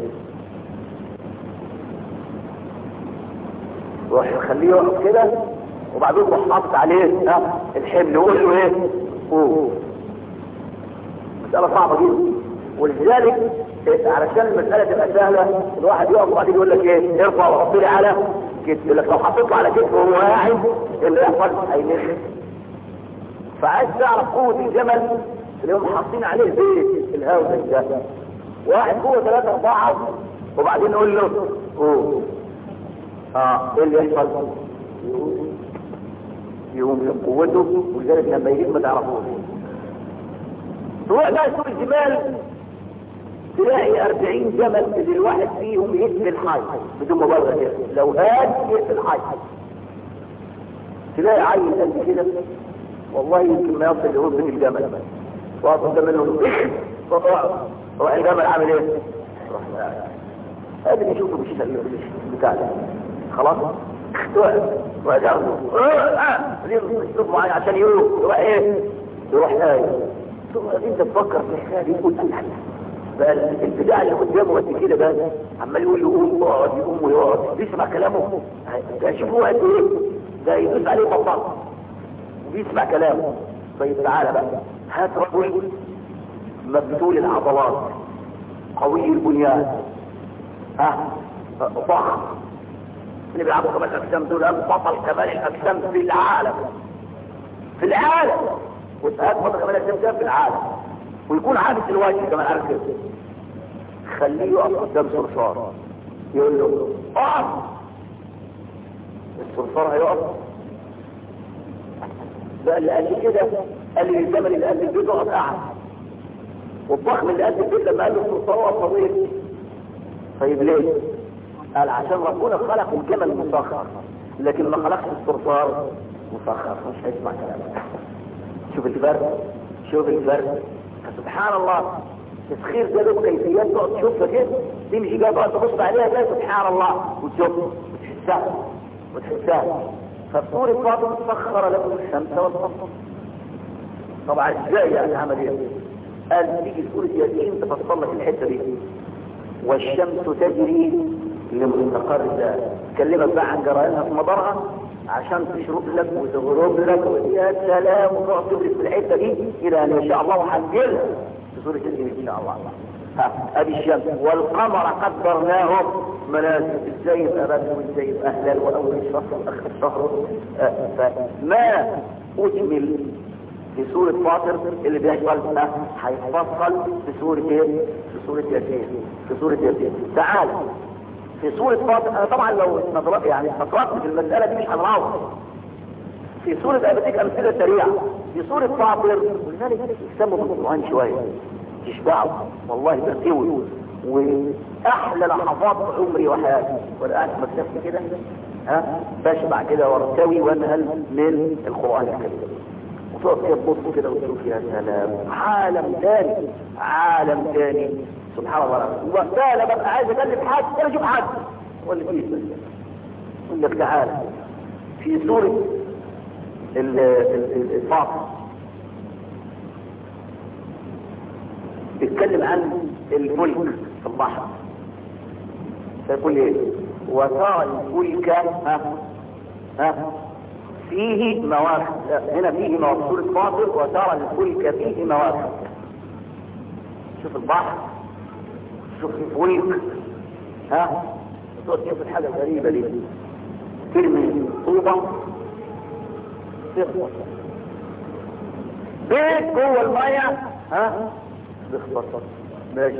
روح خليه يقف كده وبعدين روح حاطط عليه ها الحمل وقول له ايه قوم مسألة صعبة جدا ولذلك إيه، علشان المسألة تبقى سهلة الواحد يقف وبعدين يقول لك ايه ارفع وحط لي على كتف يقول لك لو حطيته على كتفه وهو قاعد اللي يحصل هينخ فعايز تعرف قوة الجمل اللي هم حاطين عليه زيت الهاوس ده واحد قوة ثلاثة أربعة وبعدين نقول له قوم اه ايه اللي يحصل يقوم يقوم من قوته ولذلك لما يجيب ما تعرفوش تروح بقى سوق الجمال تلاقي 40 جمل اللي الواحد فيهم يقتل الحي بدون مبالغه كده لو هاد يقتل الحي تلاقي عيل قد كده والله يمكن ما يصل لهو بين الجمل واقف قدام منه روح الجمل عامل ايه؟ روح هذا اللي يشوفه بالشيء بتاع ده خلاص وجرده يشوف معايا عشان يروح يروح ايه يروح ايه ثم انت تفكر في الحكايه دي تقول انا بقى البتاع اللي قدامه قد كده بقى عمال يقول يقوم ويقعد يقوم ويقعد بيسمع كلامه ده شوفوه قد ايه ده يدوس عليه بطل وبيسمع كلامه طيب تعالى بقى هات رجل مبتول العضلات قوي البنيان ها ضخم اللي بيلعبوا كمال الاجسام دول هم بطل كمال الاجسام في العالم في العالم وهات بطل كمال الاجسام ده في العالم ويكون عابس الوجه كمان عارف كده خليه يقف قدام صرصار يقول له اقف الصرصار هيقف بقى اللي قال لي كده قال لي الزمن اللي قال لي البيت اقف قاعد والضخم اللي قال لي البيت لما قال له الصرصار اقف طويل طيب ليه؟ قال عشان ربنا خلق الجمل مسخر لكن ما خلقش الصرصار مسخر مش هيسمع كلامك شوف الفرق شوف الفرق سبحان الله تسخير ده له كيفيات تقعد تشوفها كده تمشي جاي تقعد تبص عليها كده سبحان الله وتشوف وتحسها وتحسها فالطور فاطمه سخر لكم الشمس والقمر طبعا ازاي يعني عمل ايه؟ قال تيجي سوره ياسين تفصل لك الحته دي والشمس تجري لمستقر ذلك تكلمك بقى عن جرائمها في مدارها عشان تشرب لك وتغرب لك يا سلام وتقعد تدرس في الحته دي الى ان شاء الله وهنجيلها في سوره الجن ان شاء الله ها ادي الشمس والقمر قدرناه منازل ازاي يبقى بدر وازاي يبقى هلال واول الشهر واخر الشهر آه، فما اجمل في سورة فاطر اللي بيحصل ده هيفصل في سورة ايه؟ في سورة ياسين في سورة ياسين تعال في سورة فاطر انا طبعا لو نظرت يعني نظرت في المسألة دي مش هنروح في سورة بديك امثلة سريعة في سورة فاطر ولذلك يسموا في القرآن شوية تشبعوا والله تسوي واحلى لحظات عمري وحياتي وانا قاعد في مكتبتي كده ها بشبع كده وارتوي وانهل من القرآن الكريم وتقف كده تبص كده وتشوف يا سلام عالم تاني عالم تاني سبحان الله وقتها لما ببقى عايز اكلم حد انا اشوف حد ولا فيه يقول لك تعالى في سورة ال- ال- ال- الفاطر بيتكلم عن الفلك في البحر فيقول ايه وترى الفلك ها ها فيه مواقف هنا فيه مواقف سورة فاطر وترى الفلك فيه مواقف شوف البحر شوف الفلك ها تقعد تشوف الحاجة الغريبة دي ترمي طوبة تخبط بيت جوه المية ها تخبط ماشي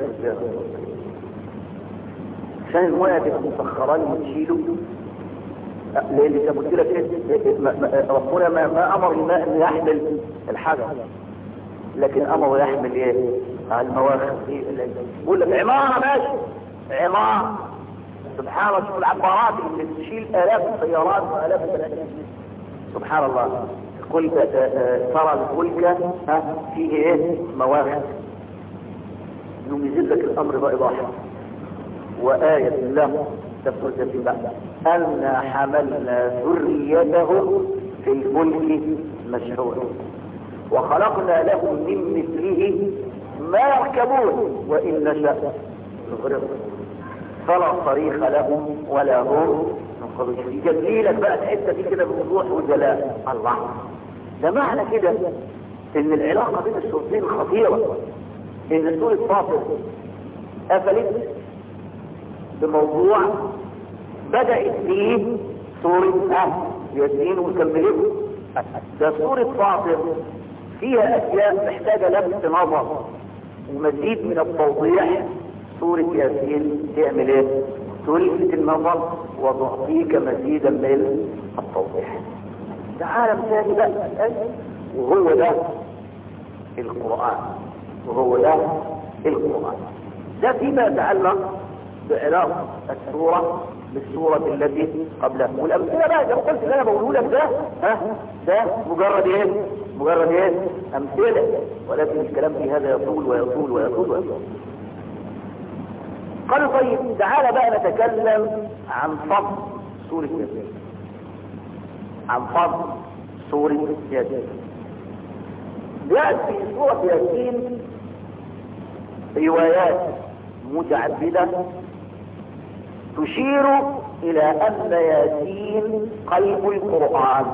عشان المية تبقى مسخرة لي وتشيله لان زي ما قلت لك إيه، ما- ما- ربنا ما, ما امر الماء انه يحمل الحجر لكن امره يحمل ايه المواخر يقول لك عماره ماشي عماره سبحان الله شوف العبارات اللي بتشيل الاف السيارات والاف البنادق سبحان الله قل ترى الفلك ها، فيه ايه مواخر يوم يزيد لك الامر بقى ايضاحا وآية له تفسر في بقى أنا حملنا ذريته في الفلك مشحون وخلقنا لهم من مثله ما يركبون وإن نشأ نغرق فلا صريخ لهم ولا هم ينقذون يجلي لك بقى الحته دي كده بوضوح وجلاء الله ده معنى كده ان العلاقه بين الصورتين خطيره ان سوره فاطر قفلت بموضوع بدأت فيه سورة أهل ياسين وكملته ده سورة فاطر فيها أشياء محتاجة لبس نظر ومزيد من التوضيح سورة ياسين تعمل ايه؟ تلفت النظر وتعطيك مزيدا من التوضيح ده عالم ثاني بقى وهو ده القرآن وهو ده القرآن ده فيما يتعلق بعلاقة السورة بالسورة التي قبلها والأمثلة بقى زي ما قلت اللي أنا بقوله لك ده ها ده مجرد إيه؟ مجرد إيه؟ أمثلة ولكن الكلام في هذا يطول ويطول ويطول ويطول قالوا طيب تعالى بقى نتكلم عن فصل سورة ياسين عن فضل سورة ياسين جاءت في سورة ياسين روايات متعددة تشير إلى أن ياسين قلب القرآن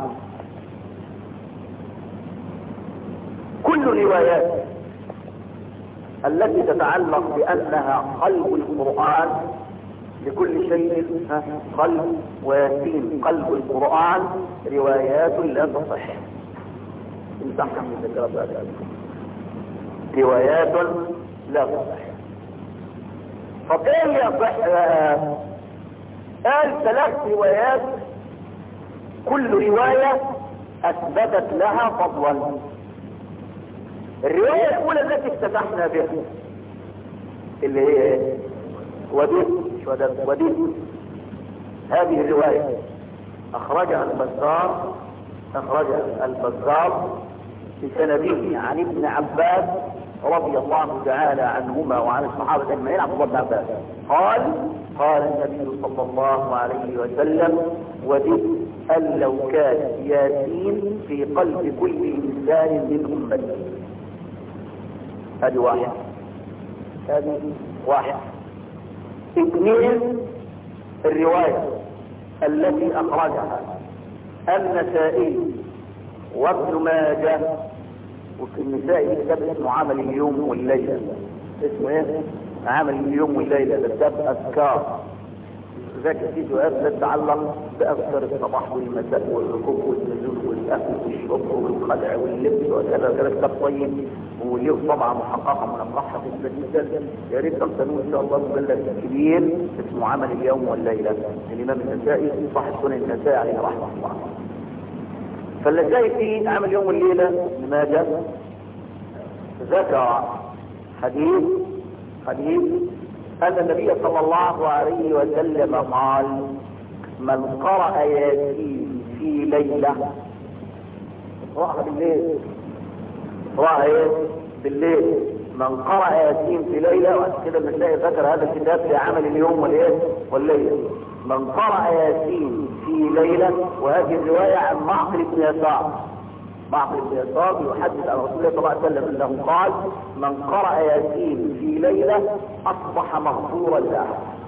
كل الروايات التي تتعلق بأنها قلب القرآن لكل شيء قلب وياسين قلب القرآن روايات لا تصح انتحكم من ذكرى روايات لا تصح طب ايه اللي يصح قال ثلاث روايات كل رواية اثبتت لها فضلا الرواية الاولى التي افتتحنا بها اللي هي ايه وديت مش وديت وديت هذه الرواية اخرجها البزار اخرجها البزار بسنده عن ابن عباس رضي الله تعالى عنهما وعن الصحابة اجمعين عبد الله بن عباس قال قال النبي صلى الله عليه وسلم وددت أن لو كان ياسين في قلب كل إنسان من أمتي هذه واحد هذه واحد اثنين الرواية التي أخرجها النسائي وابن ماجه وفي النساء كتاب اسمه عمل اليوم والليلة اسمه ايه عمل اليوم والليلة ده كتاب اذكار ذاك في سؤال تتعلق باذكار الصباح والمساء والركوب والنزول والاكل والشرب والخلع واللبس وكذا كذا كتاب طيب وله طبعا محققه منقحه في جدا يا ريت تقتنوه ان شاء الله مجلد كبير اسمه عمل اليوم والليله الامام النسائي صاحب سنن النسائي عليه رحمه الله فالنسائي في عمل يوم والليله لماذا ذكر حديث حديث أن النبي صلى الله عليه وسلم قال من قرأ ياسين في ليلة قرأها بالليل قرأها ايه بالليل من قرأ ياسين في ليلة وعشان كده بنلاقي ذكر هذا الكتاب في عمل اليوم والايه والليلة من قرأ ياسين في ليلة وهذه الرواية عن معقل بن يسار معقل بن يسار يحدث عن رسول الله صلى الله عليه وسلم انه قال من قرأ ياسين في ليلة اصبح مغفورا له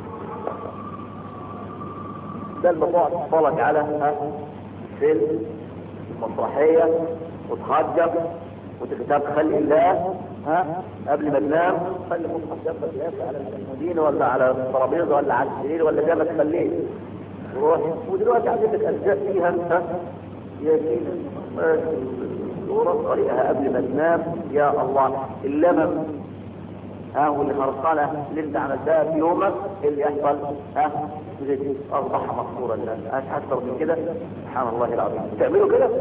ده الموضوع تتفرج على فيلم مسرحية وتهجر وتكتب خلي الله ها قبل ما تنام خلي مصحف جنبك على المدينة ولا على الترابيزة ولا على السرير ولا جنبك خليه روح ودلوقتي عندك اجزاء فيها ها ياسين سورة قرئها قبل ما تنام يا الله اللمم ها واللي خلصانة اللي انت عملتها في يومك اللي يحصل ها اصبح مغفورا لك اكثر من كده سبحان الله العظيم تعملوا كده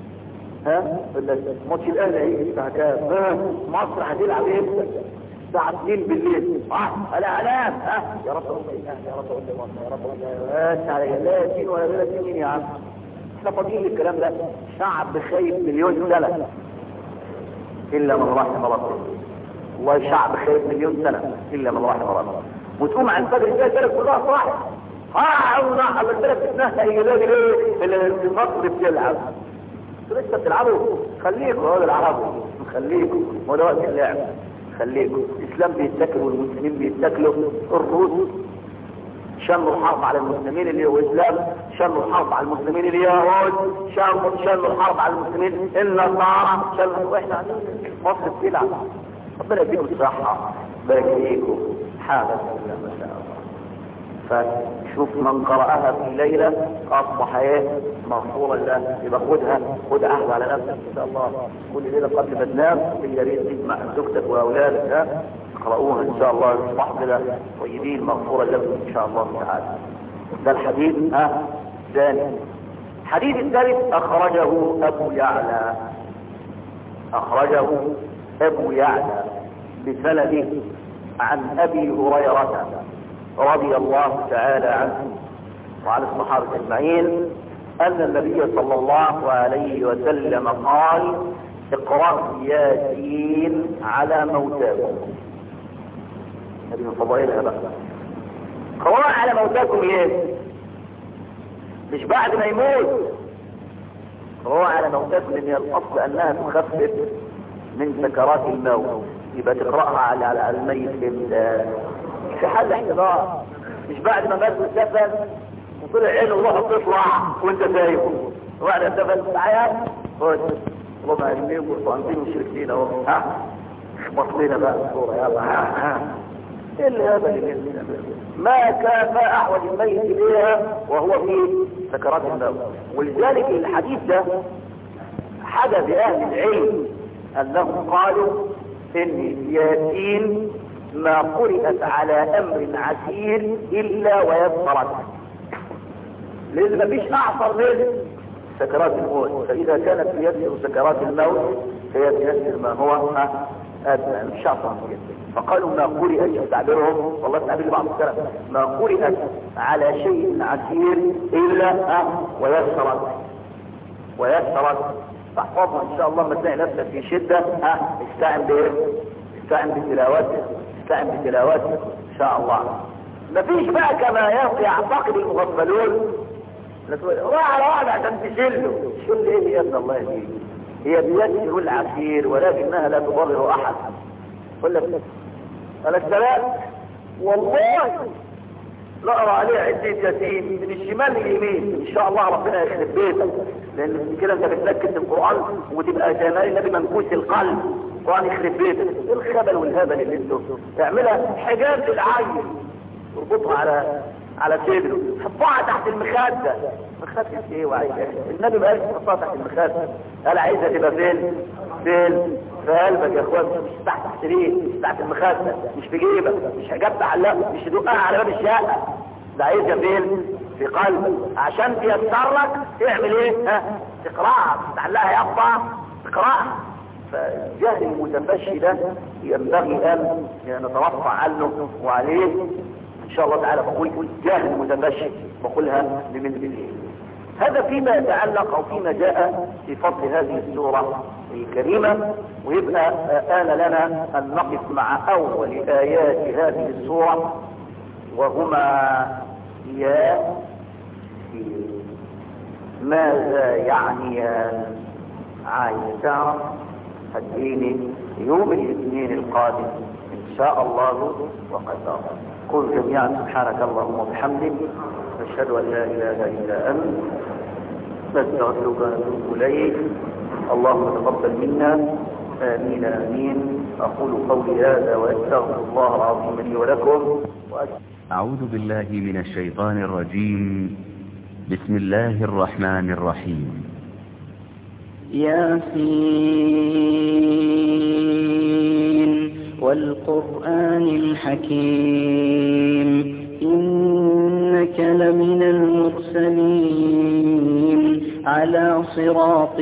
ها ماتش الاهلي هيجي الساعه كام ها مصر هتلعب امتى الساعه 2 بالليل اه لا لا ها يا رب يا رب يا رب بس على لا ياسين ولا غير ياسين يا عم احنا فاضيين للكلام ده شعب خايف مليون سنه الا من رحم ربه والله شعب خايف مليون سنه الا من رحم ربه وتقوم عن الفجر تلاقي البلد كلها صاحي اه الله الله البلد بتتنهى يلاقي ليه اللي مصر بتلعب لسه بتلعبوا خليكم هو العرب خليكم هو ده وقت اللعب خليكم الاسلام بيتاكل والمسلمين بيتاكلوا الروس شنوا الحرب على المسلمين اللي هو اسلام شنوا الحرب على المسلمين اليهود شنوا شنوا الحرب على المسلمين النصارى شنوا واحنا مصر بتلعب ربنا يديكم الصحه بارك فيكم حاجه ما شاء الله فشوف من قرأها في الليلة أصبح ايه مغفورا له يبقى خدها خد عهد على نفسك إن شاء الله كل ليلة قبل ما تنام يا ريت تسمع زوجتك وأولادك ها اقرأوها إن شاء الله يصبحوا كده طيبين مغفورا لكم إن شاء الله تعالى ده الحديث ها الثاني الحديث الثالث أخرجه أبو يعلى أخرجه أبو يعلى بسنده عن أبي هريرة رضي الله تعالى عنه وعن الصحابة أجمعين أن النبي صلى الله عليه وسلم قال اقرأ ياسين على موتاكم هذه من فضائلها بقى قراءة على موتاكم ايه مش بعد ما يموت هو على موتات ان هي الاصل انها تخفف من سكرات الموت يبقى تقراها على على الميت في في حال احتضار مش بعد ما مات واتدفن وطلع عينه وروحه تطلع وانت سايبه وبعد اتدفن تعالى خد اللهم علمين والطعنتين والشركتين اهو ها اخبط لنا بقى الصوره يلا ها ها ايه اللي هذا اللي ما كان ما احوج الميت اليها وهو في سكرات الموت ولذلك الحديث ده حدث باهل العلم انهم قالوا ان ياسين ما قرأت على امر عسير الا ويسرت لان مفيش اعصر من سكرات الموت فاذا كانت تيسر سكرات الموت فهي تيسر ما هو ادنى مش اعصر فقالوا ما قرأت تعبيرهم والله تعبير بعض السلف ما قرأت على شيء عسير الا ويسرت ويسرت تحفظها ان شاء الله ما تلاقي نفسك في شدة ها استعن بايه استعن بتلاوته استعن بتلاوته ان شاء الله مفيش بقى كما يعتقد المغفلون راح على واحد عشان تشله شل ايه يا ابن الله يهديك هي بيسر العسير ولكنها لا تضرر احد قل لك قال السلام والله لا ارى عليه عدة ياسين من الشمال لليمين ان شاء الله ربنا يخلف بيتك لان كده انت بتركز القرآن وتبقى جمال النبي منكوس القلب القرآن يخرب بيتك ايه الخبل والهبل اللي انتوا تعملها حجاب للعين تربطها على على صدره حطها تحت المخدة مخدة ايه وعايز النبي ما قالش تحطها تحت المخدة قال عايزها تبقى فين فين في قلبك يا اخوان مش تحت السرير مش تحت المخدة مش في جيبك مش حجاب تعلق مش تدقها على باب الشقة ده عايزها فين في قلبك عشان تيسر لك تعمل ايه ها تقراها تعلقها يقطع تقراها فالجهل المتفشي ده ينبغي ان نترفع عنه وعليه ان شاء الله تعالى بقول جاهل متمشي بقولها لمن هذا فيما يتعلق او فيما جاء في فضل هذه السورة الكريمة ويبقى آن لنا ان نقف مع اول ايات هذه السورة وهما يا ماذا يعنيان عايز تعرف هديني يوم الاثنين القادم ان شاء الله وقدر قل جميعا سبحانك اللهم وبحمدك نشهد ان لا اله الا انت نستغفرك ونتوب اليك اللهم تقبل منا امين امين اقول قولي هذا واستغفر الله العظيم لي ولكم
اعوذ بالله من الشيطان الرجيم بسم الله الرحمن الرحيم
ياسين والقرآن الحكيم إنك لمن المرسلين على صراط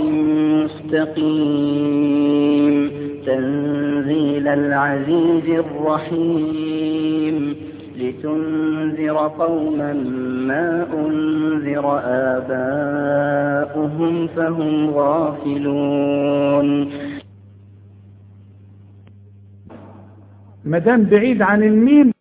مستقيم تنزيل العزيز الرحيم لتنذر قوما ما أنذر آباؤهم فهم غافلون
مدام بعيد عن الميم